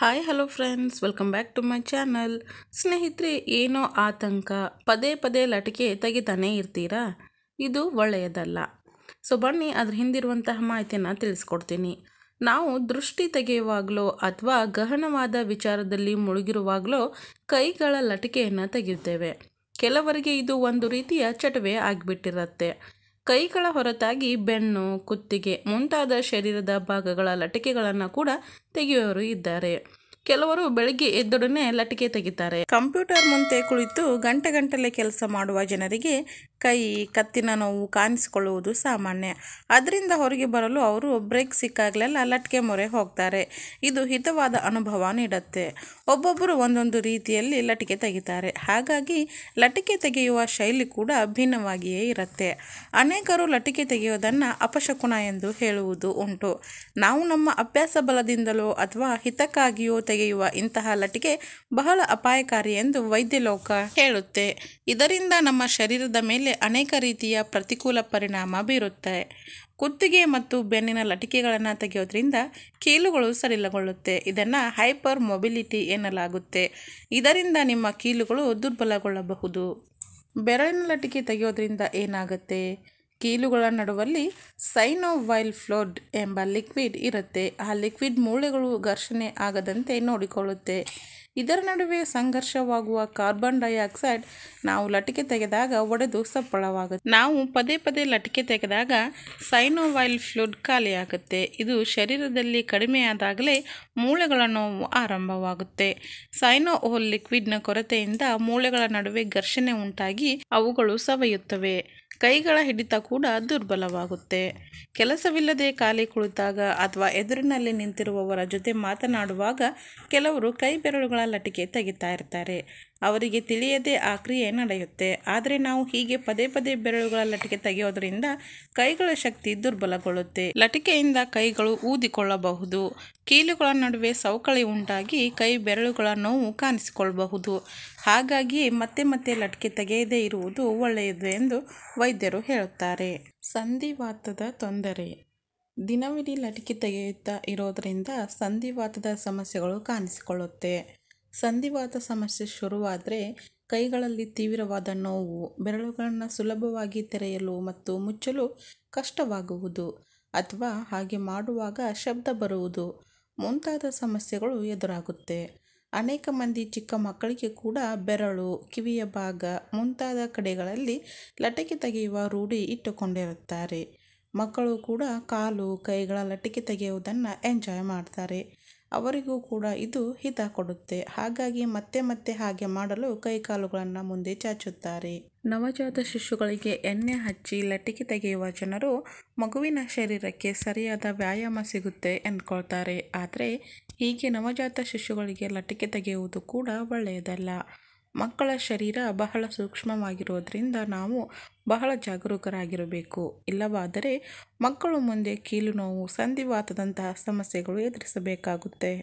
hi hello friends welcome back to my channel ಸ್ನೇಹಿತರೆ ಏನೋ ಆತಂಕ ಪದೇ ಪದೇ ಲಟಿಕೆ ತೆಗಿತಾನೆ ಇರ್ತೀರಾ ಇದು ಒಳ್ಳೆಯದಲ್ಲ ಸೊ ಬನ್ನಿ ಅದ್ರ ಹಿಂದಿರುವಂತಹ ಮಾಹಿತಿಯನ್ನು ತಿಳಿಸ್ಕೊಡ್ತೀನಿ ನಾವು ದೃಷ್ಟಿ ತೆಗೆಯುವಾಗಲೋ ಅಥವಾ ಗಹನವಾದ ವಿಚಾರದಲ್ಲಿ ಮುಳುಗಿರುವಾಗಲೋ ಕೈಗಳ ಲಟಿಕೆಯನ್ನು ತೆಗೆಯುತ್ತೇವೆ ಕೆಲವರಿಗೆ ಇದು ಒಂದು ರೀತಿಯ ಚಟವೇ ಆಗಿಬಿಟ್ಟಿರುತ್ತೆ ಕೈಗಳ ಹೊರತಾಗಿ ಬೆನ್ನು ಕುತ್ತಿಗೆ ಮುಂತಾದ ಶರೀರದ ಭಾಗಗಳ ಲಟಿಕೆಗಳನ್ನು ಕೂಡ ತೆಗೆಯುವವರು ಇದ್ದಾರೆ ಕೆಲವರು ಬೆಳಿಗ್ಗೆ ಎದ್ದೊಡನೆ ಲಟಿಕೆ ತೆಗಿತಾರೆ ಕಂಪ್ಯೂಟರ್ ಮುಂದೆ ಕುಳಿತು ಗಂಟೆ ಗಂಟಲೆ ಕೆಲಸ ಮಾಡುವ ಜನರಿಗೆ ಕೈ ಕತ್ತಿನ ನೋವು ಕಾಣಿಸಿಕೊಳ್ಳುವುದು ಸಾಮಾನ್ಯ ಅದರಿಂದ ಹೊರಗೆ ಬರಲು ಅವರು ಬ್ರೇಕ್ ಸಿಕ್ಕಾಗಲೆಲ್ಲ ಲಟಿಕೆ ಮೊರೆ ಹೋಗ್ತಾರೆ ಇದು ಹಿತವಾದ ಅನುಭವ ನೀಡುತ್ತೆ ಒಬ್ಬೊಬ್ಬರು ಒಂದೊಂದು ರೀತಿಯಲ್ಲಿ ಲಟಿಕೆ ತೆಗಿತಾರೆ ಹಾಗಾಗಿ ಲಟಿಕೆ ತೆಗೆಯುವ ಶೈಲಿ ಕೂಡ ಭಿನ್ನವಾಗಿಯೇ ಇರುತ್ತೆ ಅನೇಕರು ಲಟಿಕೆ ತೆಗೆಯುವುದನ್ನು ಅಪಶಕುನ ಎಂದು ಹೇಳುವುದು ಉಂಟು ನಾವು ನಮ್ಮ ಅಭ್ಯಾಸ ಬಲದಿಂದಲೋ ಅಥವಾ ಹಿತಕ್ಕಾಗಿಯೋ ತೆಗೆಯುವ ಇಂತಹ ಲಟಿಕೆ ಬಹಳ ಅಪಾಯಕಾರಿ ಎಂದು ವೈದ್ಯ ಲೋಕ ಹೇಳುತ್ತೆ ಇದರಿಂದ ನಮ್ಮ ಶರೀರದ ಮೇಲೆ ಅನೇಕ ರೀತಿಯ ಪ್ರತಿಕೂಲ ಪರಿಣಾಮ ಬೀರುತ್ತೆ ಕುತ್ತಿಗೆ ಮತ್ತು ಬೆನ್ನಿನ ಲಟಿಕೆಗಳನ್ನು ತೆಗೆಯೋದ್ರಿಂದ ಕೀಲುಗಳು ಸಡಿಲಗೊಳ್ಳುತ್ತೆ ಇದನ್ನು ಹೈಪರ್ ಮೊಬಿಲಿಟಿ ಎನ್ನಲಾಗುತ್ತೆ ಇದರಿಂದ ನಿಮ್ಮ ಕೀಲುಗಳು ದುರ್ಬಲಗೊಳ್ಳಬಹುದು ಬೆರಳಿನ ಲಟಿಕೆ ತೆಗೆಯೋದ್ರಿಂದ ಏನಾಗುತ್ತೆ ಕೀಲುಗಳ ನಡುವಲ್ಲಿ ಸೈನೋವೈಲ್ ಫ್ಲೋಡ್ ಎಂಬ ಲಿಕ್ವಿಡ್ ಇರುತ್ತೆ ಆ ಲಿಕ್ವಿಡ್ ಮೂಳೆಗಳು ಘರ್ಷಣೆ ಆಗದಂತೆ ನೋಡಿಕೊಳ್ಳುತ್ತೆ ಇದರ ನಡುವೆ ಸಂಘರ್ಷವಾಗುವ ಕಾರ್ಬನ್ ಡೈಆಕ್ಸೈಡ್ ನಾವು ಲಟಿಕೆ ತೆಗೆದಾಗ ಒಡೆದು ಸಪ್ಪಳವಾಗುತ್ತೆ ನಾವು ಪದೇ ಪದೇ ಲಟಿಕೆ ತೆಗೆದಾಗ ಸೈನೋವೈಲ್ ಫ್ಲೂಡ್ ಖಾಲಿಯಾಗುತ್ತೆ ಇದು ಶರೀರದಲ್ಲಿ ಕಡಿಮೆಯಾದಾಗಲೇ ಮೂಳೆಗಳ ನೋವು ಆರಂಭವಾಗುತ್ತೆ ಸೈನೋಓಲ್ ಲಿಕ್ವಿಡ್ನ ಕೊರತೆಯಿಂದ ಮೂಳೆಗಳ ನಡುವೆ ಘರ್ಷಣೆ ಉಂಟಾಗಿ ಅವುಗಳು ಸವೆಯುತ್ತವೆ ಕೈಗಳ ಹಿಡಿತ ಕೂಡ ದುರ್ಬಲವಾಗುತ್ತೆ ಕೆಲಸವಿಲ್ಲದೆ ಖಾಲಿ ಕುಳಿತಾಗ ಅಥವಾ ಎದುರಿನಲ್ಲಿ ನಿಂತಿರುವವರ ಜೊತೆ ಮಾತನಾಡುವಾಗ ಕೆಲವರು ಕೈ ಬೆರಳುಗಳ ಲಟಿಕೆ ತೆಗಿತಾ ಇರ್ತಾರೆ ಅವರಿಗೆ ತಿಳಿಯದೆ ಆ ಕ್ರಿಯೆ ನಡೆಯುತ್ತೆ ಆದರೆ ನಾವು ಹೀಗೆ ಪದೇ ಪದೇ ಬೆರಳುಗಳ ಲಟಿಕೆ ತೆಗೆಯೋದ್ರಿಂದ ಕೈಗಳ ಶಕ್ತಿ ದುರ್ಬಲಗೊಳ್ಳುತ್ತೆ ಲಟಿಕೆಯಿಂದ ಕೈಗಳು ಊದಿಕೊಳ್ಳಬಹುದು ಕೀಲುಗಳ ನಡುವೆ ಸವಕಳಿ ಉಂಟಾಗಿ ಕೈ ಬೆರಳುಗಳ ನೋವು ಕಾಣಿಸಿಕೊಳ್ಳಬಹುದು ಹಾಗಾಗಿ ಮತ್ತೆ ಮತ್ತೆ ಲಟಿಕೆ ತೆಗೆಯದೇ ಇರುವುದು ಒಳ್ಳೆಯದು ಎಂದು ವೈದ್ಯರು ಹೇಳುತ್ತಾರೆ ಸಂಧಿವಾತದ ತೊಂದರೆ ದಿನವಿಡೀ ಲಟಿಕೆ ತೆಗೆಯುತ್ತಾ ಇರೋದರಿಂದ ಸಂಧಿವಾತದ ಸಮಸ್ಯೆಗಳು ಕಾಣಿಸಿಕೊಳ್ಳುತ್ತೆ ಸಂಧಿವಾತ ಸಮಸ್ಯೆ ಶುರುವಾದರೆ ಕೈಗಳಲ್ಲಿ ತೀವ್ರವಾದ ನೋವು ಬೆರಳುಗಳನ್ನು ಸುಲಭವಾಗಿ ತೆರೆಯಲು ಮತ್ತು ಮುಚ್ಚಲು ಕಷ್ಟವಾಗುವುದು ಅಥವಾ ಹಾಗೆ ಮಾಡುವಾಗ ಶಬ್ದ ಬರುವುದು ಮುಂತಾದ ಸಮಸ್ಯೆಗಳು ಎದುರಾಗುತ್ತೆ ಅನೇಕ ಮಂದಿ ಚಿಕ್ಕ ಮಕ್ಕಳಿಗೆ ಕೂಡ ಬೆರಳು ಕಿವಿಯ ಭಾಗ ಮುಂತಾದ ಕಡೆಗಳಲ್ಲಿ ಲಟಿಕೆ ತೆಗೆಯುವ ರೂಢಿ ಇಟ್ಟುಕೊಂಡಿರುತ್ತಾರೆ ಮಕ್ಕಳು ಕೂಡ ಕಾಲು ಕೈಗಳ ಲಟಿಕೆ ತೆಗೆಯುವುದನ್ನು ಎಂಜಾಯ್ ಮಾಡ್ತಾರೆ ಅವರಿಗೂ ಕೂಡ ಇದು ಹಿತ ಕೊಡುತ್ತೆ ಹಾಗಾಗಿ ಮತ್ತೆ ಮತ್ತೆ ಹಾಗೆ ಮಾಡಲು ಕೈಕಾಲುಗಳನ್ನು ಮುಂದೆ ಚಾಚುತ್ತಾರೆ ನವಜಾತ ಶಿಶುಗಳಿಗೆ ಎಣ್ಣೆ ಹಚ್ಚಿ ಲಟಿಕೆ ತೆಗೆಯುವ ಜನರು ಮಗುವಿನ ಶರೀರಕ್ಕೆ ಸರಿಯಾದ ವ್ಯಾಯಾಮ ಸಿಗುತ್ತೆ ಎಂದ್ಕೊಳ್ತಾರೆ ಆದರೆ ಹೀಗೆ ನವಜಾತ ಶಿಶುಗಳಿಗೆ ಲಟಿಕೆ ತೆಗೆಯುವುದು ಕೂಡ ಒಳ್ಳೆಯದಲ್ಲ ಮಕ್ಕಳ ಶರೀರ ಬಹಳ ಸೂಕ್ಷ್ಮವಾಗಿರೋದ್ರಿಂದ ನಾವು ಬಹಳ ಜಾಗರೂಕರಾಗಿರಬೇಕು ಇಲ್ಲವಾದರೆ ಮಕ್ಕಳು ಮುಂದೆ ಕೀಲು ನೋವು ಸಂಧಿವಾತದಂತಹ ಸಮಸ್ಯೆಗಳು ಎದುರಿಸಬೇಕಾಗುತ್ತೆ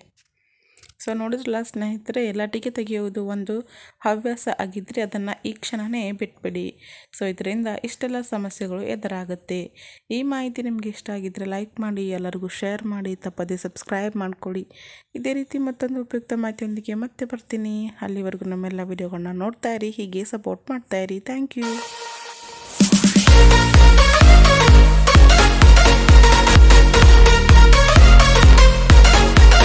ಸೊ ನೋಡಿದ್ರಲ್ಲ ಸ್ನೇಹಿತರೆ ಲಟಿಕೆ ತೆಗೆಯುವುದು ಒಂದು ಹವ್ಯಾಸ ಆಗಿದ್ದರೆ ಅದನ್ನು ಈ ಕ್ಷಣವೇ ಬಿಟ್ಬಿಡಿ ಸೊ ಇದರಿಂದ ಇಷ್ಟೆಲ್ಲ ಸಮಸ್ಯೆಗಳು ಎದುರಾಗುತ್ತೆ ಈ ಮಾಹಿತಿ ನಿಮಗೆ ಇಷ್ಟ ಆಗಿದ್ದರೆ ಲೈಕ್ ಮಾಡಿ ಎಲ್ಲರಿಗೂ ಶೇರ್ ಮಾಡಿ ತಪ್ಪದೆ ಸಬ್ಸ್ಕ್ರೈಬ್ ಮಾಡ್ಕೊಳ್ಳಿ ಇದೇ ರೀತಿ ಮತ್ತೊಂದು ಉಪಯುಕ್ತ ಮಾಹಿತಿಯೊಂದಿಗೆ ಮತ್ತೆ ಬರ್ತೀನಿ ಅಲ್ಲಿವರೆಗೂ ನಮ್ಮೆಲ್ಲ ವಿಡಿಯೋಗಳನ್ನ ನೋಡ್ತಾ ಇರಿ ಹೀಗೆ ಸಪೋರ್ಟ್ ಮಾಡ್ತಾ ಇರಿ ಥ್ಯಾಂಕ್ ಯು